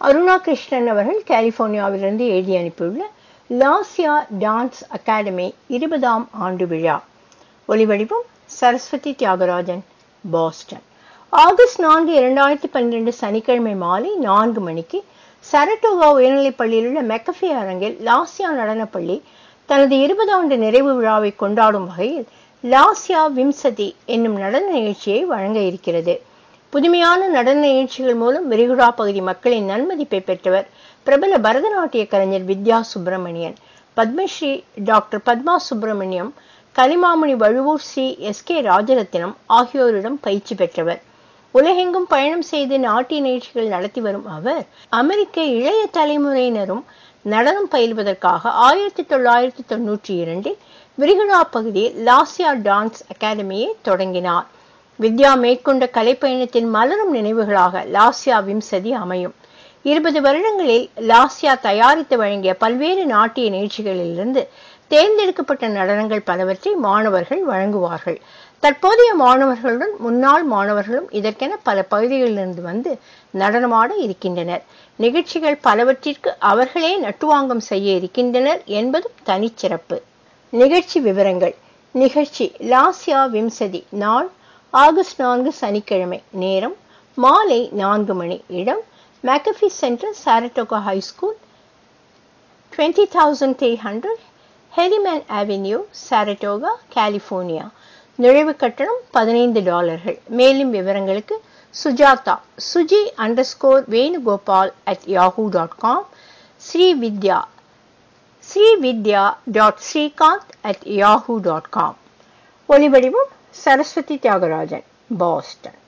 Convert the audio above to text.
அருணா கிருஷ்ணன் அவர்கள் கலிபோர்னியாவிலிருந்து எழுதி அனுப்பியுள்ள லாசியா டான்ஸ் அகாடமி இருபதாம் ஆண்டு விழா ஒலிவடிவம் சரஸ்வதி தியாகராஜன் பாஸ்டன் ஆகஸ்ட் நான்கு இரண்டாயிரத்தி பன்னிரண்டு சனிக்கிழமை மாலை நான்கு மணிக்கு சரட்டோகா உயர்நிலைப் பள்ளியில் உள்ள மெக்கஃபே அரங்கில் லாசியா நடனப்பள்ளி தனது இருபதாண்டு நிறைவு விழாவை கொண்டாடும் வகையில் லாசியா விம்சதி என்னும் நடன நிகழ்ச்சியை வழங்க இருக்கிறது புதுமையான நடன நிகழ்ச்சிகள் மூலம் விரிகுடா பகுதி மக்களின் நன்மதிப்பை பெற்றவர் பிரபல பரதநாட்டிய கலைஞர் Vidya Subramanian Padmashri doctor Padma Subramaniam Kalaimamani Vazhuvoor Sri S K Rajarathinam ஆகியோரிடம் பயிற்சி பெற்றவர் உலகெங்கும் பயணம் செய்து நாட்டிய நிகழ்ச்சிகள் நடத்தி வரும் அவர் அமெரிக்க இளைய தலைமுறையினரும் நடனம் பயில்வதற்காக ஆயிரத்தி தொள்ளாயிரத்தி தொன்னூற்றி இரண்டில் விரிகுடா பகுதியில் லாசியா டான்ஸ் அகாடமியை தொடங்கினார் வித்யா மேற்கொண்ட கலைப்பயணத்தின் மலரும் நினைவுகளாக லாசியா விம்சதி அமையும் இருபது வருடங்களில் லாசியா தயாரித்து வழங்கிய பல்வேறு நாட்டிய நிகழ்ச்சிகளிலிருந்து தேர்ந்தெடுக்கப்பட்ட நடனங்கள் பலவற்றை மாணவர்கள் வழங்குவார்கள் தற்போதைய மாணவர்களுடன் முன்னாள் மாணவர்களும் இதற்கென பல பகுதிகளிலிருந்து வந்து நடனமாட இருக்கின்றனர் நிகழ்ச்சிகள் பலவற்றிற்கு அவர்களே நட்டுவாங்கம் செய்ய இருக்கின்றனர் என்பதும் தனிச்சிறப்பு நிகழ்ச்சி விவரங்கள் நிகழ்ச்சி லாசியா விம்சதி நாள் ஆகஸ்ட் நான்கு சனிக்கிழமை நேரம் மாலை நான்கு மணி இடம் McAfee Center Saratoga high school twenty thousand three hundred Herriman Avenue Saratoga California நுழைவு கட்டணம் பதினைந்து டாலர்கள் மேலும் விவரங்களுக்கு Sujatha Suji underscore Venugopal at Yahoo dot com Sri Vidya Srividya dot Srikanth at Yahoo dot com ஒலிவடிவம் சரஸ்வதி தியாகராஜன் பாஸ்டன்